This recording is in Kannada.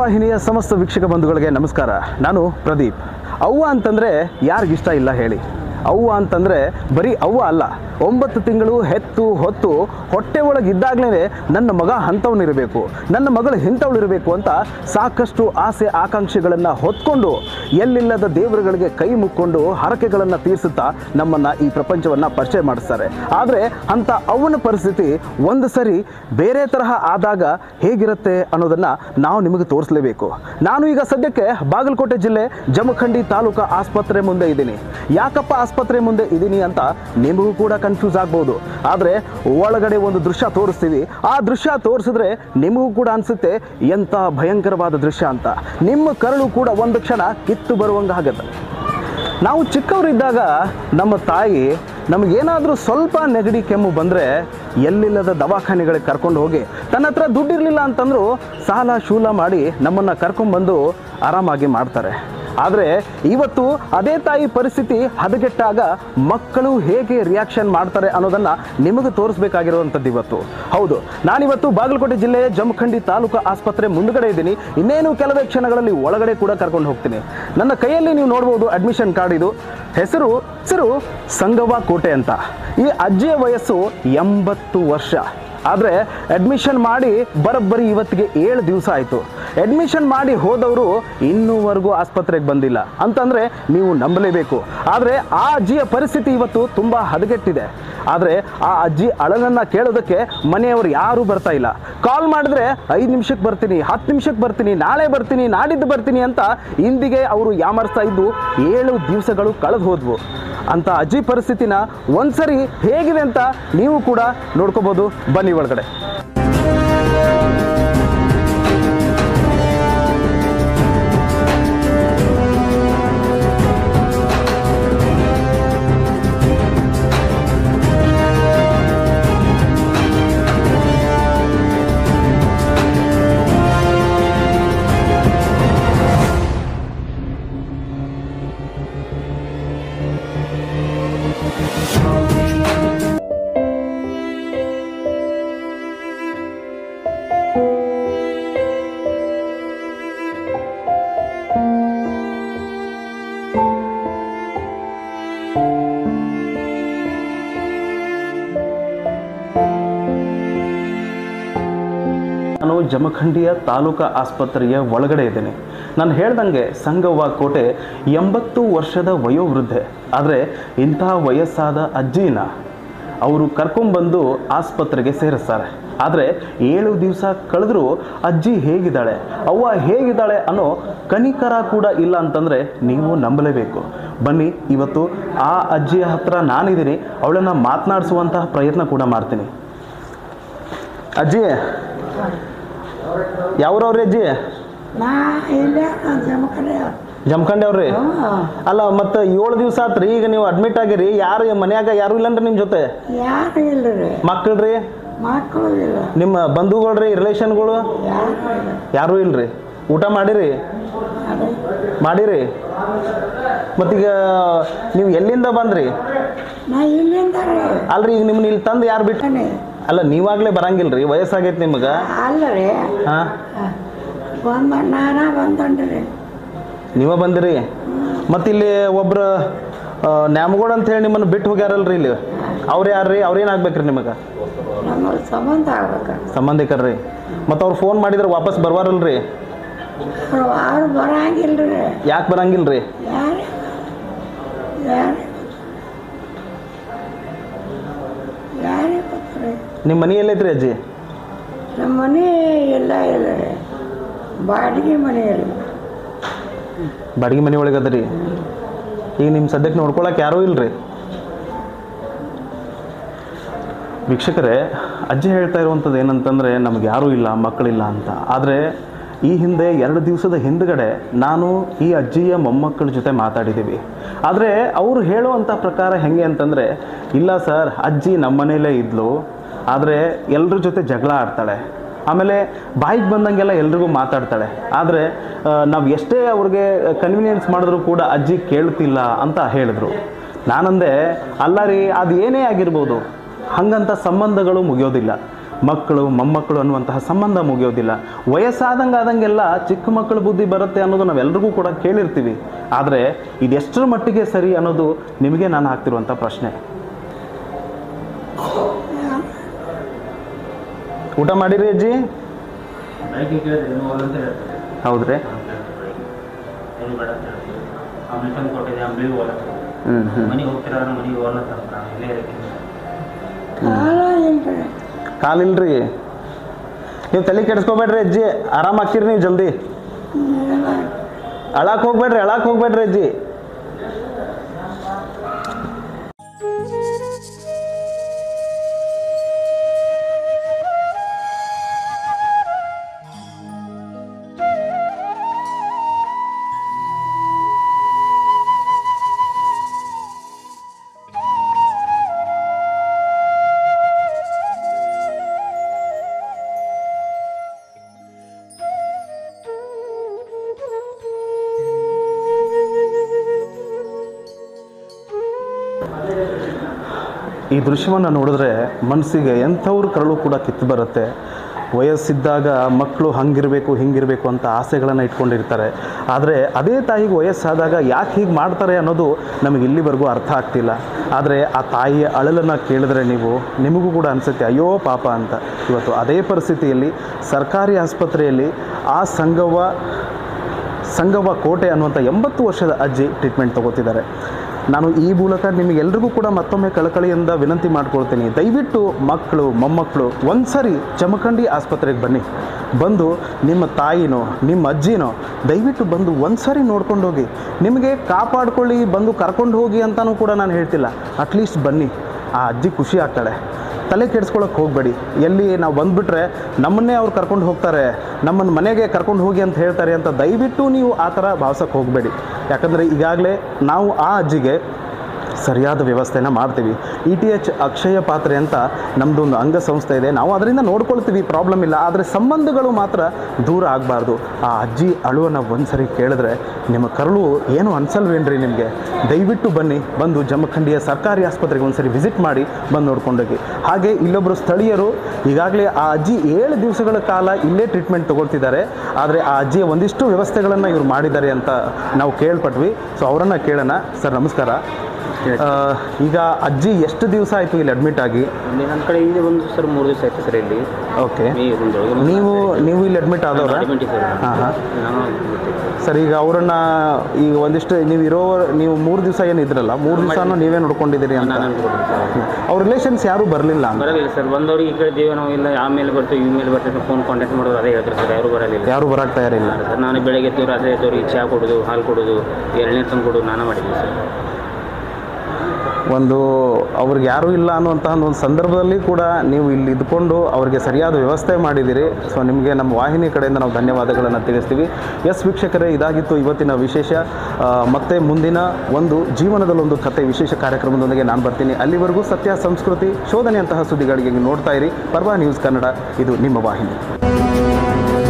ವಾಹಿನಿಯ ಸಮಸ್ತ ವೀಕ್ಷಕ ಬಂಧುಗಳಿಗೆ ನಮಸ್ಕಾರ ನಾನು ಪ್ರದೀಪ್ ಅವ್ವ ಅಂತಂದರೆ ಯಾರಿಗಿಷ್ಟ ಇಲ್ಲ ಹೇಳಿ ಅವ್ವ ಅಂತಂದರೆ ಬರೀ ಅವ್ವ ಅಲ್ಲ ಒಂಬತ್ತು ತಿಂಗಳು ಹೆತ್ತು ಹೊತ್ತು ಹೊಟ್ಟೆ ಒಳಗೆ ಇದ್ದಾಗಲೇ ನನ್ನ ಮಗ ಅಂಥವನಿರಬೇಕು ನನ್ನ ಮಗಳು ಇಂಥವಳಿರಬೇಕು ಅಂತ ಸಾಕಷ್ಟು ಆಸೆ ಆಕಾಂಕ್ಷೆಗಳನ್ನು ಹೊತ್ಕೊಂಡು ಎಲ್ಲಿಲ್ಲದ ದೇವರುಗಳಿಗೆ ಕೈ ಮುಕ್ಕೊಂಡು ಹರಕೆಗಳನ್ನು ತೀರಿಸುತ್ತಾ ನಮ್ಮನ್ನು ಈ ಪ್ರಪಂಚವನ್ನು ಪರಿಚಯ ಮಾಡಿಸ್ತಾರೆ ಆದರೆ ಅಂಥ ಅವನ ಪರಿಸ್ಥಿತಿ ಒಂದು ಸರಿ ಬೇರೆ ತರಹ ಆದಾಗ ಹೇಗಿರುತ್ತೆ ಅನ್ನೋದನ್ನು ನಾವು ನಿಮಗೆ ತೋರಿಸಲೇಬೇಕು ನಾನು ಈಗ ಸದ್ಯಕ್ಕೆ ಬಾಗಲಕೋಟೆ ಜಿಲ್ಲೆ ಜಮಖಂಡಿ ತಾಲೂಕು ಆಸ್ಪತ್ರೆ ಮುಂದೆ ಇದ್ದೀನಿ ಯಾಕಪ್ಪ ಆಸ್ಪತ್ರೆ ಮುಂದೆ ಇದ್ದೀನಿ ಅಂತ ನಿಮಗೂ ಕೂಡ ಕನ್ಫ್ಯೂಸ್ ಆಗ್ಬೋದು ಆದರೆ ಒಳಗಡೆ ಒಂದು ದೃಶ್ಯ ತೋರಿಸ್ತೀವಿ ಆ ದೃಶ್ಯ ತೋರಿಸಿದ್ರೆ ನಿಮಗೂ ಕೂಡ ಅನಿಸುತ್ತೆ ಎಂಥ ಭಯಂಕರವಾದ ದೃಶ್ಯ ಅಂತ ನಿಮ್ಮ ಕರಳು ಕೂಡ ಒಂದು ಕ್ಷಣ ಕಿತ್ತು ಬರುವಂಗೆ ಆಗತ್ತೆ ನಾವು ಚಿಕ್ಕವರಿದ್ದಾಗ ನಮ್ಮ ತಾಯಿ ನಮಗೇನಾದರೂ ಸ್ವಲ್ಪ ನೆಗಡಿ ಕೆಮ್ಮು ಬಂದರೆ ಎಲ್ಲಿಲ್ಲದ ದವಾಖಾನೆಗಳಿಗೆ ಕರ್ಕೊಂಡು ಹೋಗಿ ತನ್ನ ಹತ್ರ ದುಡ್ಡಿರಲಿಲ್ಲ ಅಂತಂದರೂ ಸಾಲ ಶೂಲ ಮಾಡಿ ನಮ್ಮನ್ನು ಕರ್ಕೊಂಡ್ಬಂದು ಆರಾಮಾಗಿ ಮಾಡ್ತಾರೆ ಆದರೆ ಇವತ್ತು ಅದೇ ತಾಯಿ ಪರಿಸ್ಥಿತಿ ಹದಗೆಟ್ಟಾಗ ಮಕ್ಕಳು ಹೇಗೆ ರಿಯಾಕ್ಷನ್ ಮಾಡ್ತಾರೆ ಅನ್ನೋದನ್ನು ನಿಮಗೆ ತೋರಿಸ್ಬೇಕಾಗಿರುವಂಥದ್ದು ಇವತ್ತು ಹೌದು ನಾನಿವತ್ತು ಬಾಗಲಕೋಟೆ ಜಿಲ್ಲೆಯ ಜಮಖಂಡಿ ತಾಲೂಕು ಆಸ್ಪತ್ರೆ ಮುಂದುಗಡೆ ಇದ್ದೀನಿ ಇನ್ನೇನು ಕೆಲವೇ ಕ್ಷಣಗಳಲ್ಲಿ ಒಳಗಡೆ ಕೂಡ ಕರ್ಕೊಂಡು ಹೋಗ್ತೀನಿ ನನ್ನ ಕೈಯಲ್ಲಿ ನೀವು ನೋಡ್ಬೋದು ಅಡ್ಮಿಷನ್ ಕಾರ್ಡ್ ಇದು ಹೆಸರು ಹೆಸರು ಸಂಗವ್ವ ಕೋಟೆ ಅಂತ ಈ ಅಜ್ಜಿಯ ವಯಸ್ಸು ಎಂಬತ್ತು ವರ್ಷ ಆದರೆ ಅಡ್ಮಿಷನ್ ಮಾಡಿ ಬರೋಬ್ಬರಿ ಇವತ್ತಿಗೆ ಏಳು ದಿವಸ ಆಯಿತು ಅಡ್ಮಿಷನ್ ಮಾಡಿ ಹೋದವರು ಇನ್ನೂವರೆಗೂ ಆಸ್ಪತ್ರೆಗೆ ಬಂದಿಲ್ಲ ಅಂತಂದರೆ ನೀವು ನಂಬಲೇಬೇಕು ಆದರೆ ಆ ಅಜ್ಜಿಯ ಪರಿಸ್ಥಿತಿ ಇವತ್ತು ತುಂಬ ಹದಗೆಟ್ಟಿದೆ ಆದರೆ ಆ ಅಜ್ಜಿ ಅಳನನ್ನು ಕೇಳೋದಕ್ಕೆ ಮನೆಯವರು ಯಾರೂ ಬರ್ತಾ ಇಲ್ಲ ಕಾಲ್ ಮಾಡಿದ್ರೆ ಐದು ನಿಮಿಷಕ್ಕೆ ಬರ್ತೀನಿ ಹತ್ತು ನಿಮಿಷಕ್ಕೆ ಬರ್ತೀನಿ ನಾಳೆ ಬರ್ತೀನಿ ನಾಡಿದ್ದು ಬರ್ತೀನಿ ಅಂತ ಇಂದಿಗೆ ಅವರು ಯಾಮರ್ಸ್ತಾ ಇದ್ದು ಏಳು ದಿವಸಗಳು ಕಳೆದು ಹೋದ್ವು ಅಂತ ಅಜ್ಜಿ ಪರಿಸ್ಥಿತಿನ ಒಂದ್ಸರಿ ಹೇಗಿದೆ ಅಂತ ನೀವು ಕೂಡ ನೋಡ್ಕೋಬೋದು ಬನ್ನಿ ಒಳಗಡೆ ನಾನು ಜಮಖಂಡಿಯ ತಾಲೂಕಾ ಆಸ್ಪತ್ರೆಯ ಒಳಗಡೆ ಇದ್ದೇನೆ ನಾನು ಹೇಳ್ದಂಗೆ ಸಂಗವ್ವ ಕೋಟೆ ಎಂಬತ್ತು ವರ್ಷದ ವಯೋವೃದ್ಧೆ ಆದರೆ ಇಂತಹ ವಯಸ್ಸಾದ ಅಜ್ಜಿನ ಅವರು ಕರ್ಕೊಂಡ್ಬಂದು ಆಸ್ಪತ್ರೆಗೆ ಸೇರಿಸ್ತಾರೆ ಆದರೆ ಏಳು ದಿವಸ ಕಳೆದರೂ ಅಜ್ಜಿ ಹೇಗಿದ್ದಾಳೆ ಅವ್ವ ಹೇಗಿದ್ದಾಳೆ ಅನ್ನೋ ಕನಿಕರ ಕೂಡ ಇಲ್ಲ ಅಂತಂದರೆ ನೀವು ನಂಬಲೇಬೇಕು ಬನ್ನಿ ಇವತ್ತು ಆ ಅಜ್ಜಿಯ ಹತ್ರ ನಾನಿದ್ದೀನಿ ಅವಳನ್ನು ಮಾತನಾಡಿಸುವಂತಹ ಪ್ರಯತ್ನ ಕೂಡ ಮಾಡ್ತೀನಿ ಅಜ್ಜಿ ಯಾವ್ರವ್ರಿ ಅಜ್ಜಿ ನಾ ಇಲ್ಲೇ ಜಮಖಂಡಿ ಜಮಖಂಡಿ ಅವ್ರಿ ಅಲ್ಲ ಮತ್ತೆ ಏಳು ದಿವಸ ಆತ್ರಿ ಈಗ ನೀವು ಅಡ್ಮಿಟ್ ಆಗಿರಿ ಯಾರು ಮನ್ಯಾಗ ಯಾರು ಇಲ್ಲನ್ರಿ ನಿಮ್ಮ ಜೊತೆ ಯಾರು ಇಲ್ಲರಿ ಮಕ್ಕಳ್ರಿ ಮಕ್ಕಳು ಇಲ್ಲ ನಿಮ್ಮ ಬಂಧುಗಳ್ರಿ ರಿಲೇಷನ್ಗಳು ಯಾರು ಇಲ್ಲ ಯಾರೂ ಇಲ್ರಿ ಊಟ ಮಾಡಿರಿ ಅದೇ ಮಾಡಿರಿ ಮತ್ತೀಗ ನೀವು ಎಲ್ಲಿಂದ ಬಂದ್ರಿ ನಾ ಇಲ್ಲಿಂದ ಅಲ್ರಿ ಈಗ ನಿಮ್ಮನ್ನ ಇಲ್ಲಿ ತಂದು ಯಾರು ಬಿಟ್ಟು ಅಲ್ಲ ನೀವಾಗಲೇ ಬರಂಗಿಲ್ರಿ ವಯಸ್ಸಾಗೈತೆ ನಿಮ್ಗೆ ಅಲ್ಲರಿ ಹಾಂ ಬಂದ ನಾನ ಬಂದೊಂಡ್ರಿ ನೀವ ಬಂದಿರಿ ಮತ್ತಿಲ್ಲಿ ಒಬ್ರು ನ್ಯಾಮಗೋಡ್ ಅಂತ ಹೇಳಿ ನಿಮ್ಮನ್ನು ಬಿಟ್ಟು ಹೋಗ್ಯಾರಲ್ರಿ ಇಲ್ಲಿ ಅವ್ರು ಯಾರ್ರಿ ಅವ್ರೇನು ಆಗ್ಬೇಕ್ರಿ ನಿಮಗೆ ನಮ್ಮ ಸಂಬಂಧ ಆಗ್ಬೇಕು ಸಂಬಂಧಿಕರ್ರಿ ಮತ್ತು ಅವ್ರು ಫೋನ್ ಮಾಡಿದ್ರೆ ವಾಪಸ್ ಬರ್ವಾರಲ್ರಿ ಅವ್ರು ಅವ್ರು ಬರಂಗಿಲ್ರಿ ಯಾಕೆ ಬರಂಗಿಲ್ರಿ ಯಾರೇ ಯಾರೇ ಯಾರೇ ಗೊತ್ತ್ರಿ ನಿಮ್ಮ ಮನೆ ಎಲ್ಲೈತ್ರಿ ಅಜ್ಜಿ ನಮ್ಮ ಮನೆ ಇಲ್ಲ ಇಲ್ಲ ರೀ ಬಾಡಿಗೆ ಮನೆ ಇಲ್ಲ ಬಾಡಿಗೆ ಮನೆ ಒಳಗೆ ಅದರಿ ಈಗ ನಿಮ್ಮ ಸದ್ಯಕ್ಕೆ ನೋಡ್ಕೊಳಕ್ಕೆ ಯಾರೂ ಇಲ್ರಿ ವೀಕ್ಷಕರೇ ಅಜ್ಜಿ ಹೇಳ್ತಾ ಇರುವಂಥದ್ದು ಏನಂತಂದರೆ ನಮ್ಗೆ ಯಾರೂ ಇಲ್ಲ ಮಕ್ಕಳಿಲ್ಲ ಅಂತ ಆದರೆ ಈ ಹಿಂದೆ ಎರಡು ದಿವಸದ ಹಿಂದ್ಗಡೆ ನಾನು ಈ ಅಜ್ಜಿಯ ಮೊಮ್ಮಕ್ಕಳ ಜೊತೆ ಮಾತಾಡಿದ್ದೀವಿ ಆದರೆ ಅವರು ಹೇಳುವಂಥ ಪ್ರಕಾರ ಹೆಂಗೆ ಅಂತಂದರೆ ಇಲ್ಲ ಸರ್ ಅಜ್ಜಿ ನಮ್ಮ ಮನೇಲೇ ಇದ್ಲು ಆದರೆ ಎಲ್ಲರ ಜೊತೆ ಜಗಳ ಆಡ್ತಾಳೆ ಆಮೇಲೆ ಬಾಯಿಗೆ ಬಂದಂಗೆಲ್ಲ ಎಲ್ರಿಗೂ ಮಾತಾಡ್ತಾಳೆ ಆದರೆ ನಾವು ಎಷ್ಟೇ ಅವ್ರಿಗೆ ಕನ್ವಿನಿಯನ್ಸ್ ಮಾಡಿದ್ರು ಕೂಡ ಅಜ್ಜಿ ಕೇಳ್ತಿಲ್ಲ ಅಂತ ಹೇಳಿದ್ರು ನಾನಂದೆ ಅಲ್ಲ ರೀ ಅದು ಏನೇ ಆಗಿರ್ಬೋದು ಹಂಗಂತ ಸಂಬಂಧಗಳು ಮುಗಿಯೋದಿಲ್ಲ ಮಕ್ಕಳು ಮೊಮ್ಮಕ್ಕಳು ಅನ್ನುವಂತಹ ಸಂಬಂಧ ಮುಗಿಯೋದಿಲ್ಲ ವಯಸ್ಸಾದಂಗೆ ಆದಂಗೆಲ್ಲ ಚಿಕ್ಕ ಮಕ್ಕಳ ಬುದ್ಧಿ ಬರುತ್ತೆ ಅನ್ನೋದು ನಾವೆಲ್ಲರಿಗೂ ಕೂಡ ಕೇಳಿರ್ತೀವಿ ಆದರೆ ಇದೆಷ್ಟರ ಮಟ್ಟಿಗೆ ಸರಿ ಅನ್ನೋದು ನಿಮಗೆ ನಾನು ಹಾಕ್ತಿರುವಂಥ ಪ್ರಶ್ನೆ ಊಟ ಮಾಡಿರಿ ಅಜ್ಜಿ ಬೆಳಗ್ಗೆ ಕೇಳಿದ್ರೆ ನೀವು ಹೋಗಲ್ಲ ಅಂತ ಹೇಳ್ತಾರೆ ಹೌದ್ರಿ ಏನು ಬೇಡ ಅಂತ ಹೇಳ್ತೀವಿ ಆಮ್ಲೆಟ್ ತಂದು ಕೊಟ್ಟಿದ್ದೆ ಅಂಬ್ಲಿಗೆ ಹೋಗಲ್ಲ ಹ್ಞೂ ಹ್ಞೂ ಮನೆಗೆ ಹೋಗ್ತೀರ ಮನೆಗೆ ಹೋಗಲ್ಲ ಅಂತ ನಾನು ಇಲ್ಲೇ ಇರ್ತೀನಿ ಕಾಲ ಇಲ್ರಿ ಕಾಲಿಲ್ರಿ ನೀವು ತಲೆ ಕೆಡಿಸ್ಕೋಬೇಡ್ರಿ ಅಜ್ಜಿ ಆರಾಮ್ ಹಾಕಿರಿ ನೀವು ಜಲ್ದಿ ಅಳಾಕ್ ಹೋಗ್ಬೇಡ್ರಿ ಅಳಾಕ್ ಹೋಗ್ಬೇಡ್ರಿ ಅಜ್ಜಿ ಈ ದೃಶ್ಯವನ್ನು ನೋಡಿದ್ರೆ ಮನಸ್ಸಿಗೆ ಎಂಥವ್ರ ಕರಳು ಕೂಡ ಕಿತ್ತು ಬರುತ್ತೆ ವಯಸ್ಸಿದ್ದಾಗ ಮಕ್ಕಳು ಹಂಗಿರಬೇಕು ಹಿಂಗಿರಬೇಕು ಅಂತ ಆಸೆಗಳನ್ನು ಇಟ್ಕೊಂಡಿರ್ತಾರೆ ಆದರೆ ಅದೇ ತಾಯಿಗೆ ವಯಸ್ಸಾದಾಗ ಯಾಕೆ ಹೀಗೆ ಮಾಡ್ತಾರೆ ಅನ್ನೋದು ನಮಗೆ ಇಲ್ಲಿವರೆಗೂ ಅರ್ಥ ಆಗ್ತಿಲ್ಲ ಆದರೆ ಆ ತಾಯಿಯ ಅಳಲನ್ನು ಕೇಳಿದ್ರೆ ನೀವು ನಿಮಗೂ ಕೂಡ ಅನಿಸುತ್ತೆ ಅಯ್ಯೋ ಪಾಪ ಅಂತ ಇವತ್ತು ಅದೇ ಪರಿಸ್ಥಿತಿಯಲ್ಲಿ ಸರ್ಕಾರಿ ಆಸ್ಪತ್ರೆಯಲ್ಲಿ ಆ ಸಂಘವ ಸಂಗವ ಕೋಟೆ ಅನ್ನುವಂಥ ಎಂಬತ್ತು ವರ್ಷದ ಅಜ್ಜಿ ಟ್ರೀಟ್ಮೆಂಟ್ ತಗೋತಿದ್ದಾರೆ ನಾನು ಈ ಮೂಲಕ ನಿಮಗೆಲ್ರಿಗೂ ಕೂಡ ಮತ್ತೊಮ್ಮೆ ಕಳಕಳಿಯಿಂದ ವಿನಂತಿ ಮಾಡ್ಕೊಳ್ತೀನಿ ದಯವಿಟ್ಟು ಮಕ್ಕಳು ಮೊಮ್ಮಕ್ಕಳು ಒಂದ್ಸರಿ ಜಮಖಂಡಿ ಆಸ್ಪತ್ರೆಗೆ ಬನ್ನಿ ಬಂದು ನಿಮ್ಮ ತಾಯಿನೋ ನಿಮ್ಮ ಅಜ್ಜಿನೋ ದಯವಿಟ್ಟು ಬಂದು ಒಂದ್ಸರಿ ನೋಡ್ಕೊಂಡು ಹೋಗಿ ನಿಮಗೆ ಕಾಪಾಡ್ಕೊಳ್ಳಿ ಬಂದು ಕರ್ಕೊಂಡು ಹೋಗಿ ಅಂತಲೂ ಕೂಡ ನಾನು ಹೇಳ್ತಿಲ್ಲ ಅಟ್ಲೀಸ್ಟ್ ಬನ್ನಿ ಆ ಅಜ್ಜಿ ಖುಷಿ ಆಗ್ತಾಳೆ ತಲೆ ಕೆಡಿಸ್ಕೊಳಕ್ಕೆ ಹೋಗಬೇಡಿ ಎಲ್ಲಿ ನಾವು ಬಂದುಬಿಟ್ರೆ ನಮ್ಮನ್ನೇ ಅವ್ರು ಕರ್ಕೊಂಡು ಹೋಗ್ತಾರೆ ನಮ್ಮನ್ನು ಮನೆಗೆ ಕರ್ಕೊಂಡು ಹೋಗಿ ಅಂತ ಹೇಳ್ತಾರೆ ಅಂತ ದಯವಿಟ್ಟು ನೀವು ಆ ಥರ ಭಾವಿಸೋಕ್ಕೆ ಹೋಗಬೇಡಿ ಯಾಕಂದರೆ ಈಗಾಗಲೇ ನಾವು ಆ ಅಜ್ಜಿಗೆ ಸರಿಯಾದ ವ್ಯವಸ್ಥೆನ ಮಾಡ್ತೀವಿ ಇ ಟಿ ಎಚ್ ಅಕ್ಷಯ ಪಾತ್ರೆ ಅಂತ ನಮ್ಮದು ಒಂದು ಅಂಗಸಂಸ್ಥೆ ಇದೆ ನಾವು ಅದರಿಂದ ನೋಡ್ಕೊಳ್ತೀವಿ ಪ್ರಾಬ್ಲಮ್ ಇಲ್ಲ ಆದರೆ ಸಂಬಂಧಗಳು ಮಾತ್ರ ದೂರ ಆಗಬಾರ್ದು ಆ ಅಜ್ಜಿ ಅಳುವನ್ನು ಒಂದ್ಸರಿ ಕೇಳಿದ್ರೆ ನಿಮ್ಮ ಕರುಳು ಏನು ಅನ್ಸಲ್ವೇನ್ರಿ ನಿಮಗೆ ದಯವಿಟ್ಟು ಬನ್ನಿ ಬಂದು ಜಮಖಂಡಿಯ ಸರ್ಕಾರಿ ಆಸ್ಪತ್ರೆಗೆ ಒಂದ್ಸರಿ ವಿಸಿಟ್ ಮಾಡಿ ಬಂದು ನೋಡ್ಕೊಂಡೋಗಿ ಹಾಗೆ ಇಲ್ಲೊಬ್ಬರು ಸ್ಥಳೀಯರು ಈಗಾಗಲೇ ಆ ಅಜ್ಜಿ ಏಳು ದಿವಸಗಳ ಕಾಲ ಇಲ್ಲೇ ಟ್ರೀಟ್ಮೆಂಟ್ ತಗೊಳ್ತಿದ್ದಾರೆ ಆದರೆ ಆ ಅಜ್ಜಿಯ ಒಂದಿಷ್ಟು ವ್ಯವಸ್ಥೆಗಳನ್ನು ಇವ್ರು ಮಾಡಿದ್ದಾರೆ ಅಂತ ನಾವು ಕೇಳ್ಪಟ್ವಿ ಸೊ ಅವರನ್ನು ಕೇಳೋಣ ಸರ್ ನಮಸ್ಕಾರ ಆ, ಈಗ ಅಜ್ಜಿ ಎಷ್ಟು ದಿವಸ ಆಯಿತು ಇಲ್ಲಿ ಅಡ್ಮಿಟ್ ಆಗಿ ಇಲ್ಲಿ ನನ್ನ ಕಡೆ ಇಲ್ಲಿ ಒಂದು ಸರ್ ಮೂರು ದಿವಸ ಆಯ್ತು ಸರ್ ಇಲ್ಲಿ ಓಕೆ ಮೇ ಒಂದೊಳಗೆ ನೀವು ನೀವು ಇಲ್ಲಿ ಅಡ್ಮಿಟ್ ಆದವ್ರ ಅಡ್ಮಿಟ್ ಸರ್ ಹಾಂ ಹಾಂ ನಾನು ಸರ್ ಈಗ ಅವರನ್ನ ಈಗ ಒಂದಿಷ್ಟು ನೀವು ಇರೋ ನೀವು ಮೂರು ದಿವಸ ಏನು ಇದ್ರಲ್ಲ ಮೂರು ದಿವಸನೂ ನೀವೇ ನೋಡ್ಕೊಂಡಿದ್ದೀರಿ ಅಂತ ನಾನು ಅನ್ಕೊಂಡಿದ್ದೆ ಸರ್ ಅವ್ರ ರಿಲೇಷನ್ಸ್ ಯಾರೂ ಬರಲಿಲ್ಲ ಅಂತ ಬರಲಿಲ್ಲ ಸರ್ ಬಂದವ್ರಿಗೆ ಈ ಕಡೆ ದೇವ ನಾವು ಇಲ್ಲ ಆಮೇಲೆ ಬರ್ತೀವಿ ಇಮೇಲೆ ಬರ್ತೀವಿ ಫೋನ್ ಕಾಂಟ್ಯಾಕ್ಟ್ ಮಾಡೋದು ಅದೇ ಹೇಳ್ತಾರೆ ಸರ್ ಯಾರು ಬರಲಿಲ್ಲ ಯಾರೂ ಬರಕ್ಕೆ ತಯಾರಿಲ್ಲ ಸರ್ ನಾನು ಬೆಳಗ್ಗೆ ಎದ್ದು ರಾತ್ರಿ ಎದ್ದವ್ರಿಗೆ ಚಹಾ ಕೊಡೋದು ಹಾಲು ಕೊಡೋದು ಎಳ್ನೀರು ತಂದು ಕೊಡೋದು ನಾನು ಮಾಡಿದ್ದೆ ಸರ್ ಒಂದು ಅವ್ರಿಗೆ ಯಾರೂ ಇಲ್ಲ ಅನ್ನುವಂತಹ ಒಂದು ಸಂದರ್ಭದಲ್ಲಿ ಕೂಡ ನೀವು ಇಲ್ಲಿ ಇದ್ಕೊಂಡು ಅವರಿಗೆ ಸರಿಯಾದ ವ್ಯವಸ್ಥೆ ಮಾಡಿದ್ದೀರಿ ಸೊ ನಿಮಗೆ ನಮ್ಮ ವಾಹಿನಿ ಕಡೆಯಿಂದ ನಾವು ಧನ್ಯವಾದಗಳನ್ನು ತಿಳಿಸ್ತೀವಿ ಎಸ್ ವೀಕ್ಷಕರೇ ಇದಾಗಿತ್ತು ಇವತ್ತಿನ ವಿಶೇಷ ಆ, ಮತ್ತೆ ಮುಂದಿನ ಒಂದು ಜೀವನದಲ್ಲೊಂದು ಕತೆ ವಿಶೇಷ ಕಾರ್ಯಕ್ರಮದೊಂದಿಗೆ ನಾನು ಬರ್ತೀನಿ ಅಲ್ಲಿವರೆಗೂ ಸತ್ಯ ಸಂಸ್ಕೃತಿ ಶೋಧನೆಯಂತಹ ಸುದ್ದಿಗಳಿಗೆ ನೀವು ನೋಡ್ತಾ ಇರಿ ಪರ್ವ ನ್ಯೂಸ್ ಕನ್ನಡ ಇದು ನಿಮ್ಮ ವಾಹಿನಿ